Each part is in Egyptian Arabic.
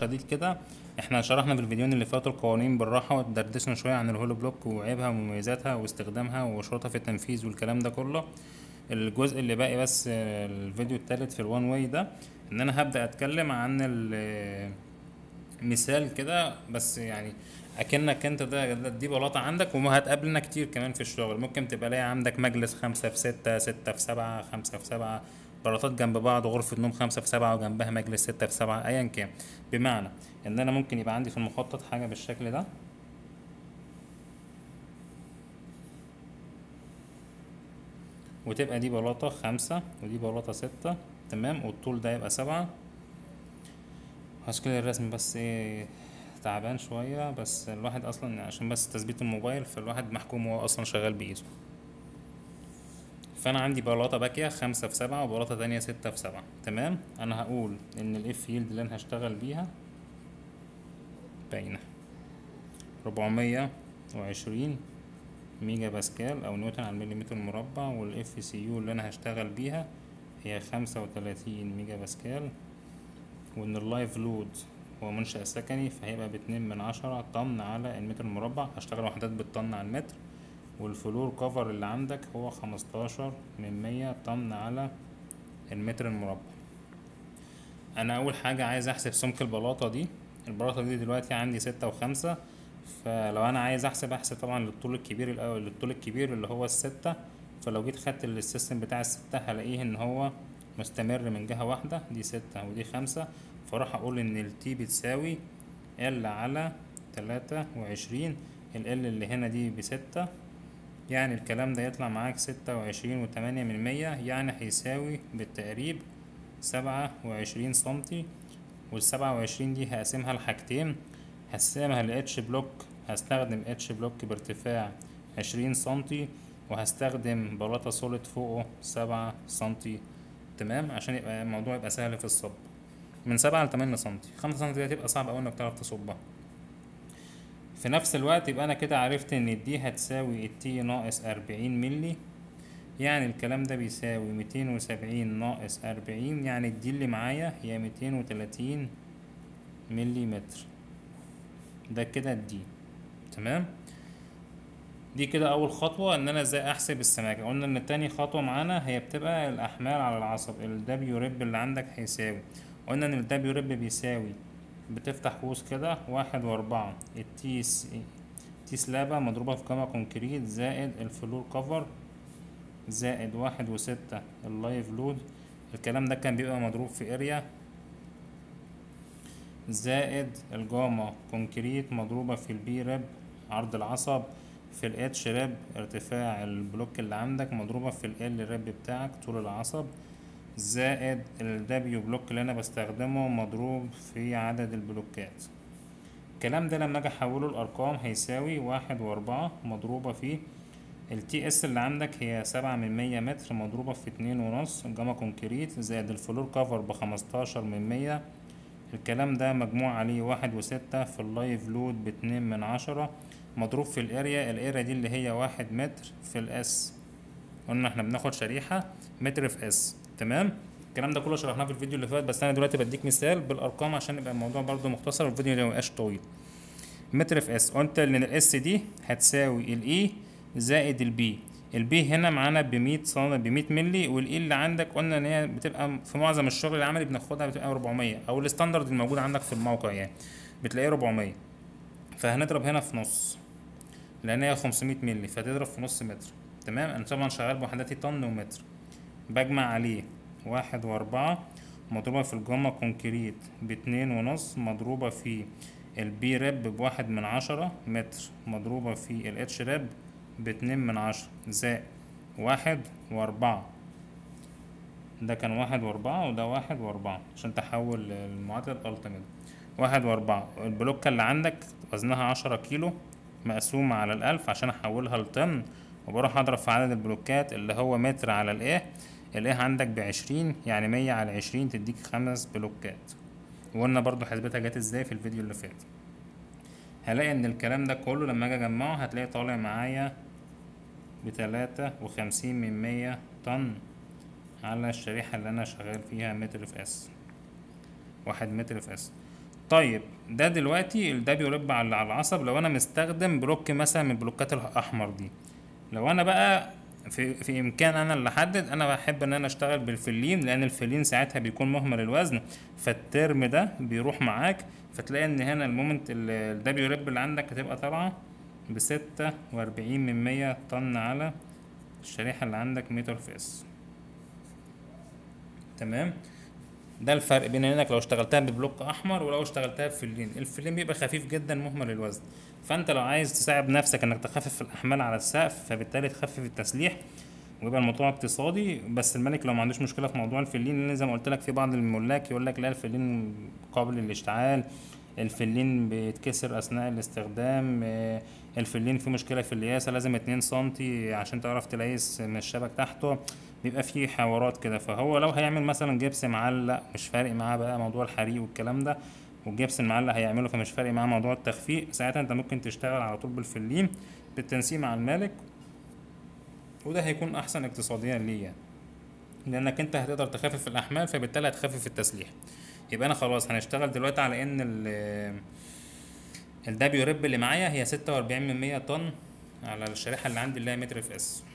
شديد كده احنا شرحنا في الفيديوهين اللي فاتوا القوانين بالراحة ودردشنا شوية عن الهولو بلوك وعيبها ومميزاتها واستخدامها وشروطها في التنفيذ والكلام ده كله الجزء اللي باقي بس آه، الفيديو التالت في الوان واي ده ان انا هبدأ اتكلم عن ال- مثال كده بس يعني اكنك انت ده ده- دي بلاطة عندك وما هتقابلنا كتير كمان في الشغل ممكن تبقى لاقي عندك مجلس خمسة في ستة ستة في سبعة خمسة في سبعة بلاطات جنب بعض غرفة نوم خمسة في سبعة وجنبها مجلس ستة في سبعة ايا كان بمعنى ان انا ممكن يبقى عندي في المخطط حاجة بالشكل ده وتبقى دي بلاطة خمسة ودي بلاطة ستة تمام والطول ده يبقى سبعة هشكل الرسم بس ايه تعبان شوية بس الواحد اصلا عشان بس تثبيت الموبايل فالواحد محكوم وهو اصلا شغال بايده فانا عندي بلاطة باكية خمسة في سبعة وبلاطة تانية ستة في سبعة تمام انا هقول ان الاف يلد اللي انا هشتغل بيها باينة ربعمية وعشرين ميجا باسكال او نيوتن على المليمتر المربع والاف سي يو اللي انا هشتغل بيها هي خمسة وتلاتين ميجا باسكال وان اللايف لود هو منشأ سكني فهيبقى باتنين من عشرة طن على المتر المربع هشتغل وحدات بالطن على المتر والفلور كفر اللي عندك هو خمستاشر من مية طن على المتر المربع انا اول حاجة عايز احسب سمك البلاطة دي البلاطة دي دلوقتي عندي ستة وخمسة فلو انا عايز احسب احسب طبعا للطول الكبير الاول للطول الكبير اللي هو الستة فلو جيت خدت السيستم بتاع الستة هلاقيه ان هو مستمر من جهة واحدة دي ستة ودي خمسة فراح اقول ان التي بتساوي ال على تلاتة وعشرين ال ال اللي هنا دي بستة يعني الكلام ده يطلع معاك ستة وعشرين وتمانية من مية يعني هيساوي بالتقريب سبعة وعشرين سنتي والسبعة وعشرين دي هقسمها لحاجتين هقسمها لاتش بلوك هستخدم اتش بلوك بارتفاع عشرين سنتي وهستخدم بلاطة سوليد فوقه سبعة سنتي تمام عشان يبقى الموضوع يبقى سهل في الصب من سبعة لتمانية سنتي خمسة سنتي دي هتبقى صعب أوي إنك تعرف تصبها في نفس الوقت يبقى أنا كده عرفت إن دي هتساوي التي ناقص أربعين ملي يعني الكلام ده بيساوي ميتين وسبعين ناقص أربعين يعني الدي اللي معايا هي ميتين وتلاتين ملي متر ده كده الدي تمام دي كده اول خطوة ان انا ازاي احسب السماكة قلنا ان تاني خطوة معانا هي بتبقى الاحمال على العصب ال W ريب اللي عندك هيساوي قلنا ان ال W ريب بيساوي بتفتح قوس كده واحد واربعة التي س... تي سلابة مضروبة في جاما كونكريت زائد الفلور كفر زائد واحد وستة اللايف لود الكلام ده كان بيبقى مضروب في اريا زائد الجاما كونكريت مضروبة في البي ريب عرض العصب في الاتش ريب ارتفاع البلوك اللي عندك مضروبة في ال ريب بتاعك طول العصب زائد ال W بلوك اللي انا بستخدمه مضروب في عدد البلوكات الكلام ده لما اجي احوله لارقام هيساوي واحد واربعة مضروبة في التي اس اللي عندك هي سبعة من مية متر مضروبة في اتنين ونص جاما كونكريت زائد الفلور كفر بخمستاشر من مية الكلام ده مجموع عليه واحد وستة في اللايف لود باتنين من عشرة مضروب في الاريا الاريا دي اللي هي واحد متر في الاس قلنا احنا بناخد شريحة متر في اس تمام الكلام ده كله شرحناه في الفيديو اللي فات بس انا دلوقتي بديك مثال بالارقام عشان يبقى الموضوع برضو مختصر والفيديو ما يبقاش طويل متر في اس قلت ان الاس دي هتساوي الاي زائد البي البي هنا معانا ب 100 صن ب 100 مللي والاي اللي عندك قلنا ان هي بتبقى في معظم الشغل العملي بناخدها بتبقى 400 او الستاندرد الموجود عندك في الموقع يعني بتلاقيه 400 فهنضرب هنا في نص لان هي 500 مللي فتضرب في نص متر تمام انا طبعا شغال بوحداتي طن ومتر بجمع عليه واحد واربعة مضروبة في الجاما كونكريت باتنين ونص مضروبة في البي ريب بواحد من عشرة متر مضروبة في الاتش ريب باتنين من عشرة زائد واحد واربعة ده كان واحد واربعة وده واحد واربعة عشان تحول المعادلة الالتيميت واحد واربعة البلوكة اللي عندك وزنها عشرة كيلو مقسومة على الألف عشان أحولها لطن وبروح أضرب في عدد البلوكات اللي هو متر على الإيه الإيه عندك بعشرين يعني مية على عشرين تديك خمس بلوكات وقلنا برضو حسبتها جت ازاي في الفيديو اللي فات هلاقي ان الكلام ده كله لما اجي اجمعه هتلاقي طالع معايا بتلاتة وخمسين من مية طن على الشريحة اللي انا شغال فيها متر في اس واحد متر في اس طيب ده دلوقتي ده بيرب على على العصب لو انا مستخدم بلوك مثلا من البلوكات الاحمر دي لو انا بقى في في امكان انا اللي احدد انا بحب ان انا اشتغل بالفلين لان الفلين ساعتها بيكون مهمل الوزن فالترم ده بيروح معاك فتلاقي ان هنا المومنت الدبليو ريب اللي عندك هتبقى طالعه بستة واربعين من مية طن على الشريحة اللي عندك متر في اس تمام ده الفرق بين انك لو اشتغلتها ببلوك احمر ولو اشتغلتها بفلين الفلين بيبقى خفيف جدا مهمل الوزن فانت لو عايز تساعد نفسك انك تخفف الاحمال على السقف فبالتالي تخفف التسليح ويبقى الموضوع اقتصادي بس الملك لو ما عندوش مشكله في موضوع الفلين لان زي ما قلت لك في بعض الملاك يقول لك لا الفلين قابل للاشتعال الفلين بيتكسر اثناء الاستخدام آه، الفلين فيه مشكله في القياسه لازم اتنين سنتي عشان تعرف تليس من الشبك تحته بيبقى فيه حوارات كده فهو لو هيعمل مثلا جبس معلق مش فارق معاه بقى موضوع الحريق والكلام ده والجبس المعلق هيعمله فمش فارق معاه موضوع التخفيق ساعتها انت ممكن تشتغل على طول بالفلين بالتنسيق مع المالك وده هيكون احسن اقتصاديا ليه يعني لانك انت هتقدر تخفف الاحمال فبالتالي هتخفف التسليح يبقى انا خلاص هنشتغل دلوقتي على ان ال الدبليو ريب اللي معايا هي ستة وأربعين من مية طن على الشريحة اللي عندي اللي هي متر في اس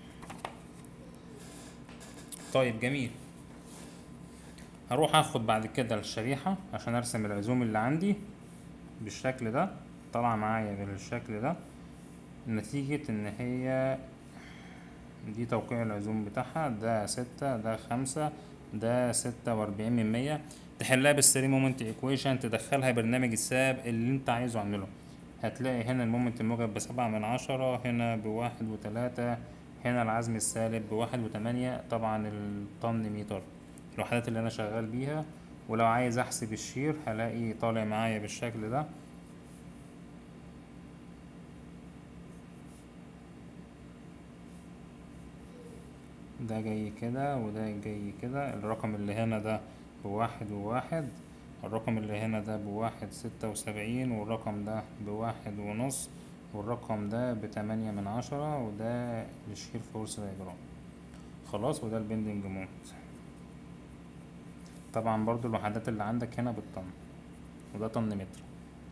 طيب جميل هروح اخد بعد كده الشريحة عشان ارسم العزوم اللي عندي بالشكل ده طالعة معايا بالشكل ده نتيجة ان هي دي توقيع العزوم بتاعها ده ستة ده خمسة ده ستة وأربعين من مية تحلها بالثري مومنت ايكويشن تدخلها برنامج الساب اللي انت عايزه اعمله هتلاقي هنا المومنت الموجب بسبعة من عشرة هنا بواحد وتلاتة هنا العزم السالب بواحد وتمانية طبعا الطن متر الوحدات اللي انا شغال بيها ولو عايز احسب الشير هلاقي طالع معايا بالشكل ده ده جاي كده وده جاي كده الرقم اللي هنا ده بواحد وواحد الرقم اللي هنا ده بواحد ستة وسبعين والرقم ده بواحد ونص والرقم ده بتمانية من عشرة وده الشير فورس دايجرام خلاص وده البندنج مومنت طبعا برضو الوحدات اللي عندك هنا بالطن وده طن متر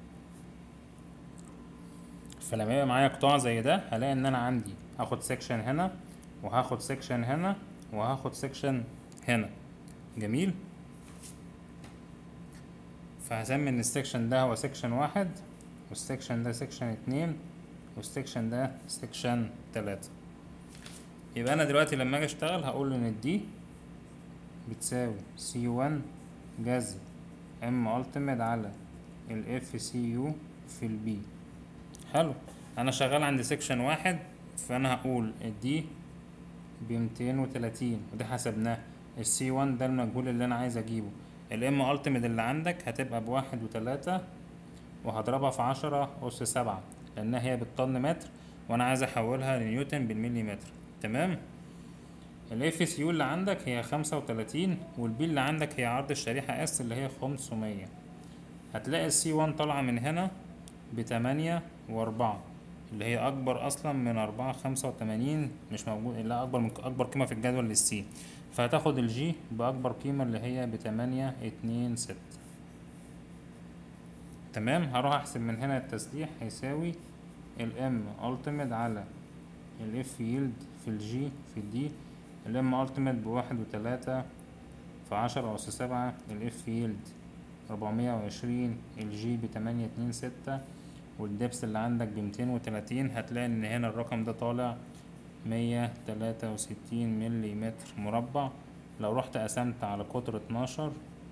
فلما يبقى معايا قطاع زي ده هلاقي ان انا عندي هاخد سيكشن هنا وهاخد سيكشن هنا وهاخد سيكشن هنا جميل فهسمي ان السيكشن ده هو سيكشن واحد والسيكشن ده سيكشن اتنين والسيكشن ده سيكشن تلاتة يبقى انا دلوقتي لما اجي اشتغل هقول ان الدي بتساوي سي ون جذر ام التيميت على الاف سي يو في البي حلو انا شغال عند سيكشن واحد فانا هقول الدي بميتين وتلاتين وده حسبناه السي وان ده المجهول اللي انا عايز اجيبه الام التيميت اللي عندك هتبقى بواحد وتلاتة وهضربها في عشرة أس سبعة لأنها هي بالطن متر وأنا عايز أحولها لنيوتن بالمليمتر تمام الاف سي يو اللي عندك هي خمسة وتلاتين والبي اللي عندك هي عرض الشريحة اس اللي هي خمسمية هتلاقي السي وان طالعة من هنا بتمانية وأربعة اللي هي أكبر أصلا من أربعة خمسة وتمانين مش موجود لا أكبر من أكبر قيمة في الجدول للسي فهتاخد الجي بأكبر قيمة اللي هي بتمانية اتنين ستة تمام هروح أحسب من هنا التسليح هيساوي الام ultimate على الاف يلد في الجي في الدي الام ultimate بواحد وتلاتة في عشرة أس سبعة الاف يلد ربعمية وعشرين الجي بتمانية اتنين ستة والدبس اللي عندك بميتين وتلاتين هتلاقي ان هنا الرقم ده طالع مية تلاتة وستين ملي متر مربع لو رحت قسمت على قطر اتناشر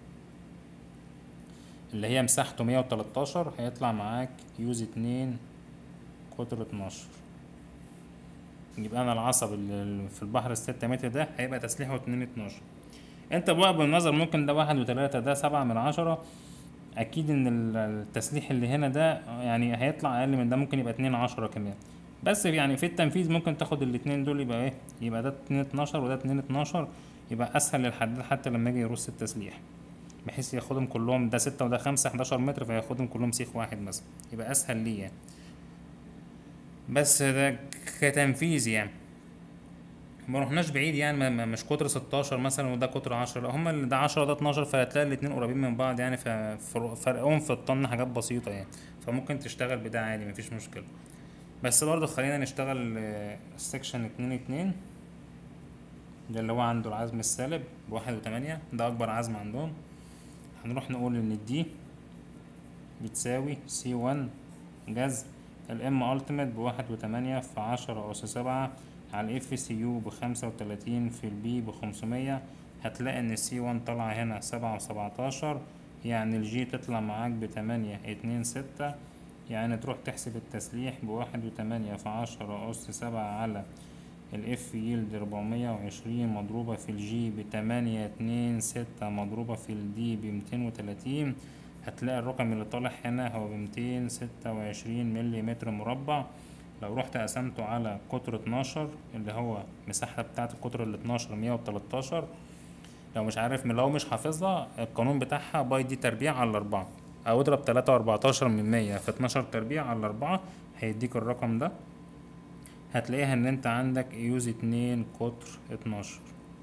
اللي هي مساحته مية وتلاتاشر هيطلع معاك يوز اتنين قطر اتناشر يبقى انا العصب اللي في البحر الستة متر ده هيبقى تسليحه اتنين اتناشر انت بقى بالنظر ممكن ده واحد وتلاتة ده سبعة من عشرة اكيد ان ال- التسليح اللي هنا ده يعني هيطلع اقل من ده ممكن يبقى اتنين عشرة كمان بس يعني في التنفيذ ممكن تاخد الاتنين دول يبقى ايه يبقى ده اتنين اتناشر وده اتنين اتناشر يبقى اسهل للحداد حتى لما يجي يرص التسليح بحيث ياخدهم كلهم ده ستة وده خمسة حداشر متر فياخدهم كلهم سيخ واحد مثلا يبقى اسهل ليه يعني بس ده كتنفيذ يعني ما رحناش بعيد يعني ما- ما- مش قطر 16 مثلا وده قطر 10 لا هما اللي ده 10 وده 12 فهتلاقي الاتنين قريبين من بعض يعني ففرقهم في الطن حاجات بسيطة يعني فممكن تشتغل بده عادي مفيش مشكلة بس برضه خلينا نشتغل سكشن اتنين اتنين ده اللي هو عنده العزم السالب بواحد وتمانية ده أكبر عزم عندهم هنروح نقول إن الدي بتساوي سي ون جذر الام التيميت بواحد وتمانية في عشرة أس سبعة على الاف سي يو بخمسة وتلاتين في البي بخمسمية هتلاقي ان السي ون طالعة هنا سبعة وسبعتاشر يعني الجي تطلع معاك بتمانية اتنين ستة يعني تروح تحسب التسليح بواحد وتمانية في عشرة أس سبعة على الاف يلد ربعمية وعشرين مضروبة في الجي بتمانية اتنين ستة مضروبة في الدي بميتين وتلاتين هتلاقي الرقم اللي طالع هنا هو بميتين ستة وعشرين ملي متر مربع لو رحت قسمته على قطر اتناشر اللي هو مساحة بتاعة القطر الاتناشر مية وتلاتاشر لو مش عارف لو مش حافظها القانون بتاعها باي دي تربيع على أربعة أو اضرب تلاتة وأربعتاشر من مية في اتناشر تربيع على أربعة هيديك الرقم ده هتلاقيها ان انت عندك يوز اتنين قطر اتناشر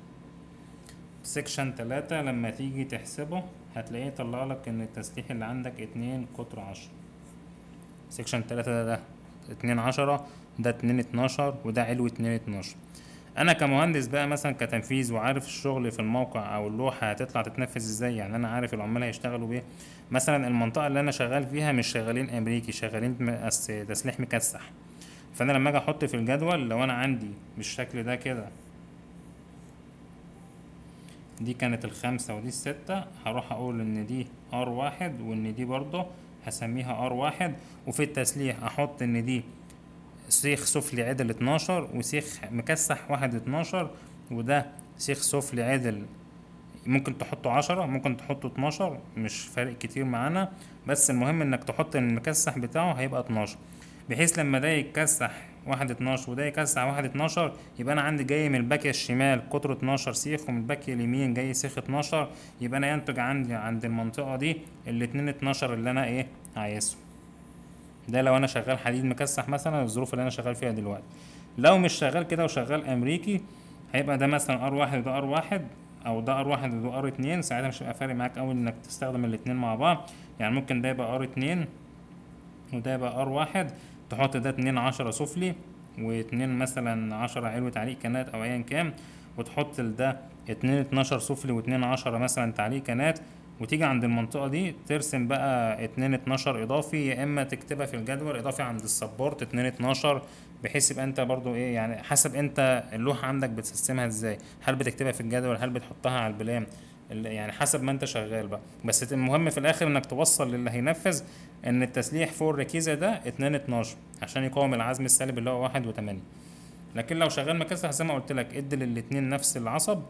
سكشن تلاتة لما تيجي تحسبه هتلاقيه يطلع لك ان التسليح اللي عندك اتنين قطر عشرة سكشن تلاتة ده ده اتنين عشرة ده اتنين اتناشر وده علو اتنين اتناشر انا كمهندس بقى مثلا كتنفيذ وعارف الشغل في الموقع او اللوحة هتطلع تتنفذ ازاي يعني انا عارف العمال هيشتغلوا بيه مثلا المنطقة اللي انا شغال فيها مش شغالين امريكي شغالين مقس- تسليح مكسح فانا لما اجي احط في الجدول لو انا عندي بالشكل ده كده دي كانت الخمسة ودي الستة هروح اقول ان دي ار واحد وان دي برضه هسميها ار واحد وفي التسليح احط ان دي سيخ سفلي عدل اتناشر وسيخ مكسح واحد اتناشر وده سيخ سفلي عدل ممكن تحطه عشرة ممكن تحطه اتناشر مش فارق كتير معانا بس المهم انك تحط ان المكسح بتاعه هيبقى اتناشر بحيث لما ده يتكسح واحد اتناشر وده يكسح واحد اتناشر يبقى انا عندي جاي من الباكية الشمال قطر اتناشر سيخ ومن الباكية اليمين جاي سيخ اتناشر يبقى انا ينتج عندي عند المنطقة دي الاتنين اتناشر اللي انا ايه عايزهم ده لو انا شغال حديد مكسح مثلا الظروف اللي انا شغال فيها دلوقتي لو مش شغال كده وشغال امريكي هيبقى ده مثلا ار واحد وده ار واحد او ده ار واحد وده ار اتنين ساعتها مش هيبقى فارق معاك اوي انك تستخدم الاتنين مع بعض يعني ممكن ده يبقى ار اتنين وده يبقى ار واحد تحط ده اتنين عشرة سفلي واتنين مثلا عشرة علو تعليق كنات او ايا كان وتحط ده اتنين اتناشر سفلي واتنين عشرة مثلا تعليق كنات وتيجي عند المنطقة دي ترسم بقى اتنين اتناشر اضافي يا اما تكتبها في الجدول اضافي عند السبورت اتنين اتناشر بحيث يبقى انت برضو ايه يعني حسب انت اللوحة عندك بتسيستمها ازاي هل بتكتبها في الجدول هل بتحطها على البلان ال- يعني حسب ما انت شغال بقى بس المهم في الاخر انك توصل للي هينفذ ان التسليح فوق الركيزة ده اتنين اتناشر عشان يقاوم العزم السالب اللي هو واحد وتمانية لكن لو شغال مكسح زي ما قلت لك ادي للاتنين نفس العصب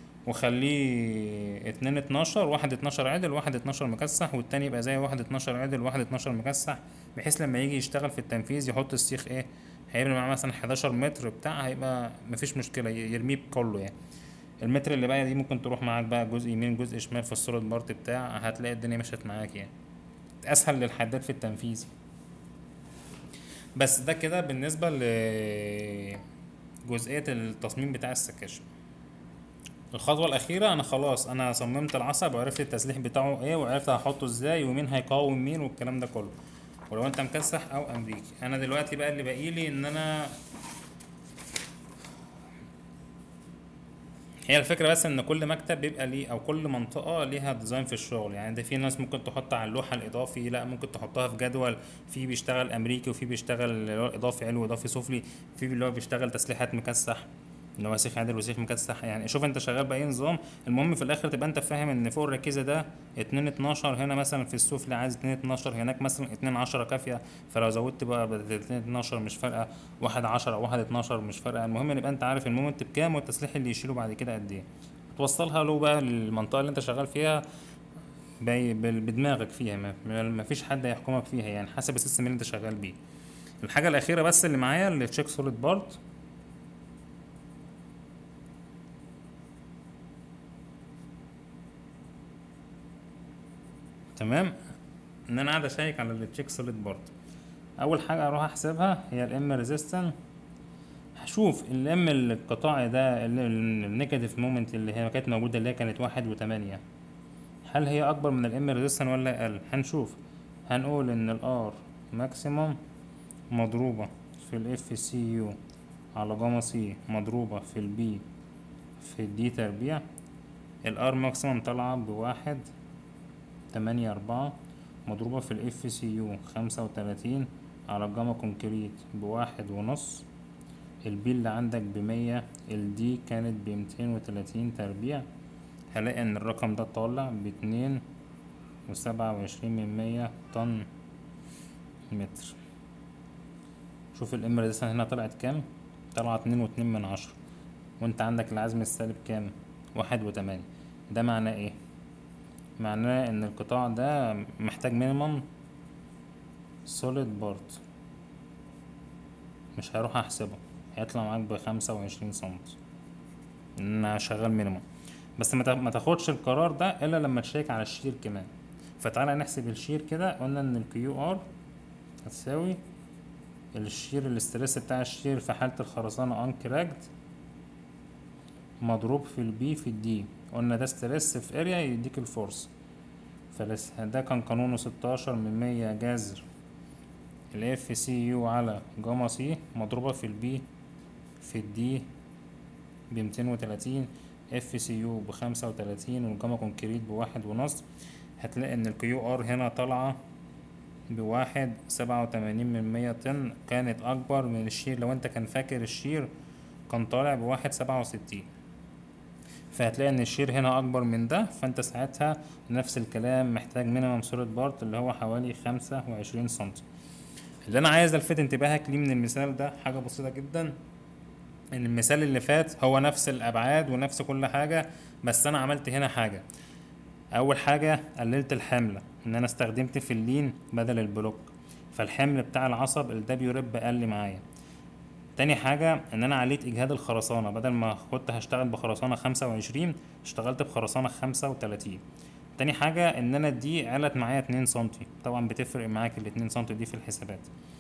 وخليه اتنين اتناشر واحد اتناشر عدل واحد اتناشر مكسح والتاني يبقى زي واحد اتناشر عدل واحد اتناشر مكسح بحيث لما يجي يشتغل في التنفيذ يحط السيخ ايه هيبقى معاه مثلا حداشر متر بتاع هيبقى مفيش مشكلة ي- يرميه كله يعني المتر اللي بقى دي ممكن تروح معاك بقى جزء يمين جزء شمال في السوليد بارت بتاع هتلاقي الدنيا مشت معاك يعني اسهل للحداد في التنفيذ بس ده كده بالنسبة لجزئية التصميم بتاع السكاشن الخطوة الأخيرة أنا خلاص أنا صممت العصب وعرفت التسليح بتاعه إيه وعرفت هحطه إزاي ومين هيقاوم مين والكلام ده كله ولو أنت مكسح أو أمريكي أنا دلوقتي بقى اللي باقيلي إن أنا هي الفكرة بس ان كل مكتب بيبقى ليه او كل منطقة ليها ديزاين في الشغل يعني ده في ناس ممكن تحط على اللوحة الاضافي لا ممكن تحطها في جدول في بيشتغل امريكي وفي بيشتغل اللي هو اضافي علوي اضافي سفلي في اللي هو بيشتغل تسليحات مكسح اللي هو سيخ عادل وسيخ مكسح يعني شوف انت شغال باي نظام المهم في الاخر تبقى انت فاهم ان فوق الركيزه ده 2 12 هنا مثلا في السفلي عايز 2 12 هناك مثلا 2 10 كافيه فلو زودت بقى بدل 2 12 مش فارقه 1 10 او 1 12 مش فارقه المهم يبقى انت عارف المومنت بكام والتسليح اللي يشيله بعد كده قد ايه توصلها له بقى للمنطقه اللي انت شغال فيها باي- بال- بدماغك فيها ما- ما ما فيش حد هيحكمك فيها يعني حسب السيستم اللي انت شغال بيه الحاجه الاخيره بس اللي معايا اللي تشيك سوليد بارت تمام ان انا قاعد اشيك على التشيك سوليد بارت اول حاجه اروح احسبها هي الام ريزيستنس شوف الام القطاعي ده ال- ال- النيجاتيف مومنت اللي هي كانت موجودة اللي هي كانت واحد وتمانية هل هي اكبر من الام ريزيستنس ولا اقل هنشوف هنقول ان الار ماكسيموم مضروبة في الاف سي يو على جاما سي مضروبة في البي في الدي تربيع الار ماكسيموم طالعة بواحد تمانية أربعة مضروبة في الاف سي يو خمسة وتلاتين على الجاما كونكريت بواحد ونص البي اللي عندك بمية الدي كانت بميتين وتلاتين تربيع هلاقي ان الرقم ده طالع باتنين وسبعة وعشرين من مية طن متر شوف الام ريزيستنس هنا طلعت كام طلعت اتنين واتنين من عشرة وانت عندك العزم السالب كام واحد وتمانية ده معناه ايه معناه ان القطاع ده محتاج مينيمم سوليد بارت مش هروح احسبه هيطلع معاك بخمسة وعشرين سنتي ان انا شغال مينيمم بس ما تا- ما تاخدش القرار ده الا لما تشيك على الشير كمان فتعالى نحسب الشير كده قلنا ان الكيو ار هتساوي الشير الاسترس بتاع الشير في حالة الخرسانة انكراجد مضروب في البي في الدي قلنا ده ستريس في اريا يديك الفورس فلس ده كان قانونه ستاشر من مية جذر الاف سي يو على جاما سي مضروبة في البي في الدي بميتين وتلاتين اف سي يو بخمسة وتلاتين والجاما كونكريت بواحد ونص هتلاقي ان الكيو ار هنا طالعة بواحد سبعة وتمانين من مية طن كانت أكبر من الشير لو أنت كان فاكر الشير كان طالع بواحد سبعة وستين فهتلاقي إن الشير هنا أكبر من ده فأنت ساعتها نفس الكلام محتاج مينيمم سوليد بارت اللي هو حوالي خمسة وعشرين سنتي اللي أنا عايز ألفت انتباهك ليه من المثال ده حاجة بسيطة جدا ان المثال اللي فات هو نفس الابعاد ونفس كل حاجه بس انا عملت هنا حاجه اول حاجه قللت الحمل ان انا استخدمت في اللين بدل البلوك فالحمل بتاع العصب الدبليو ريب قل معايا تاني حاجة ان انا عليت اجهاد الخرسانة بدل ما كنت هشتغل بخرسانة خمسة وعشرين اشتغلت بخرسانة خمسة وتلاتين تاني حاجة ان انا دي علت معايا اتنين سنتي طبعا بتفرق معاك الاتنين سنتي دي في الحسابات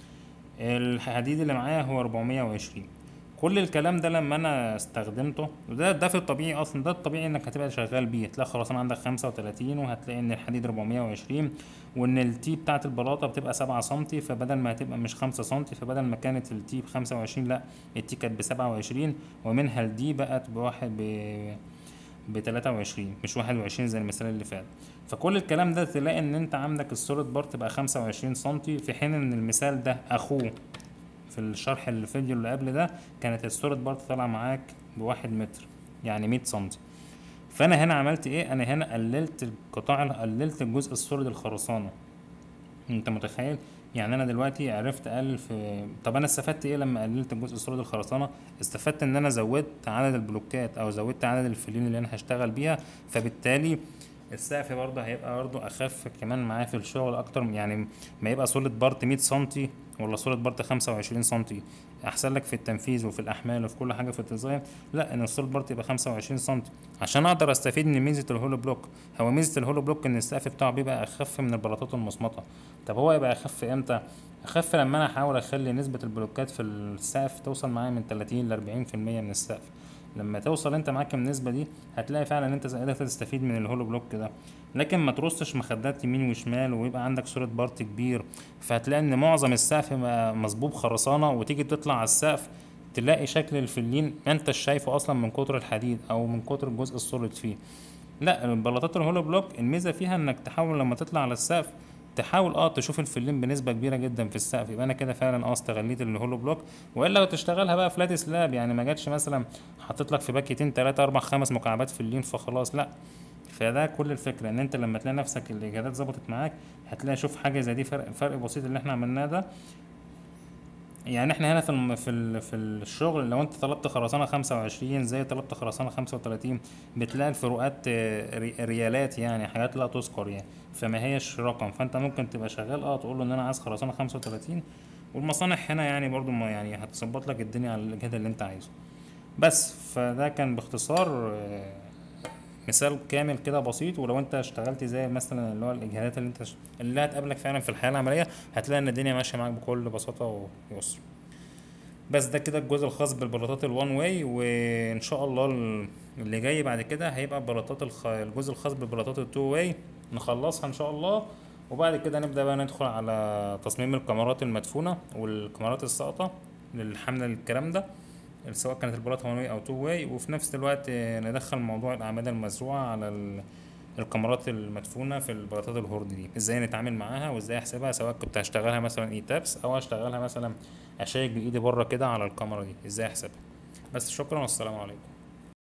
الحديد اللي معايا هو 420 كل الكلام ده لما انا استخدمته وده ده في الطبيعي اصلا ده الطبيعي انك هتبقى شغال بيه هتلاقي خرسانة عندك 35 وهتلاقي ان الحديد 420 وان التي بتاعت البلاطه بتبقى 7 سنتي فبدل ما هتبقى مش 5 سنتي فبدل ما كانت التي ب 25 لا التي كانت ب 27 ومنها الدي بقت بواحد ب ب 23 مش 21 زي المثال اللي فات فكل الكلام ده تلاقي ان انت عندك السوليد بارت بقى 25 سنتي في حين ان المثال ده اخوه في الشرح الفيديو اللي قبل ده كانت السوليد بارت طالعه معاك بواحد متر يعني 100 سنتي فانا هنا عملت ايه انا هنا قللت القطاع قللت الجزء السوليد الخرسانه انت متخيل يعني انا دلوقتي عرفت اقلل في طب انا استفدت ايه لما قللت الجزء السوليد الخرسانه استفدت ان انا زودت عدد البلوكات او زودت عدد الفلين اللي انا هشتغل بيها فبالتالي السقف برضه هيبقى برضه اخف كمان معايا في الشغل اكتر يعني ما يبقى سوليد بارت 100 سنتي ولا سوليد بارت 25 سنتي احسن لك في التنفيذ وفي الاحمال وفي كل حاجه في الديزاين لا ان السوليد بارت يبقى 25 سنتي عشان اقدر استفيد من ميزه الهولو بلوك هو ميزه الهولو بلوك ان السقف بتاعه بيبقى اخف من البلاطات المصمطه طب هو يبقى اخف امتى اخف لما انا احاول اخلي نسبه البلوكات في السقف توصل معايا من 30 ل 40% من السقف لما توصل انت معاك النسبه دي هتلاقي فعلا ان انت قادر تستفيد من الهولو بلوك ده لكن ما ترصش مخدات يمين وشمال ويبقى عندك صوره بارت كبير فهتلاقي ان معظم السقف بقى مصبوب خرسانه وتيجي تطلع على السقف تلاقي شكل الفلين ما انتش شايفه اصلا من كتر الحديد او من كتر الجزء السوليد فيه لا البلاطات الهولو بلوك الميزه فيها انك تحاول لما تطلع على السقف تحاول اه تشوف الفلين بنسبه كبيره جدا في السقف يبقى انا كده فعلا اه استغليت الهولو بلوك والا لو تشتغلها بقى فلات سلاب يعني ما جاتش مثلا حطيت لك في باكيتين تلاتة اربع خمس مكعبات فلين فخلاص لا فده كل الفكره ان انت لما تلاقي نفسك الاجهادات ظبطت معاك هتلاقي شوف حاجه زي دي فرق فرق بسيط اللي احنا عملناه ده يعني احنا هنا في الم... في ال... في الشغل لو انت طلبت خرسانه 25 زي طلبت خرسانه 35 بتلاقي الفروقات آه، ري- ريالات يعني حاجات لا تذكر يعني فما هيش رقم فانت ممكن تبقى شغال اه تقول له ان انا عايز خرسانه 35 والمصانع هنا يعني برضو ما يعني هتظبط لك الدنيا على الاجهاد اللي انت عايزه بس فده كان باختصار آه، مثال كامل كده بسيط ولو انت اشتغلت زي مثلا اللي هو الاجهادات اللي انت ش- اللي هتقابلك فعلا في الحياه العمليه هتلاقي ان الدنيا ماشيه معاك بكل بساطه ويسر بس ده كده الجزء الخاص بالبلاطات الوان واي وان شاء الله ال- اللي جاي بعد كده هيبقى بلاطات الخ... الجزء الخاص بالبلاطات التو واي نخلصها ان شاء الله وبعد كده نبدأ بقى ندخل على تصميم الكاميرات المدفونة والكاميرات الساقطة للحمل الكلام ده سواء كانت البلاطة وان واي او تو واي وفي نفس الوقت آه، ندخل موضوع الأعمدة المزروعة على ال... الكاميرات المدفونة في البلاطات الهورد دي ازاي نتعامل معاها وازاي احسبها سواء كنت هشتغلها مثلا اي تابس او هشتغلها مثلا اشيك بايدي بره كده على الكاميرا دي ازاي احسبها بس شكرا والسلام عليكم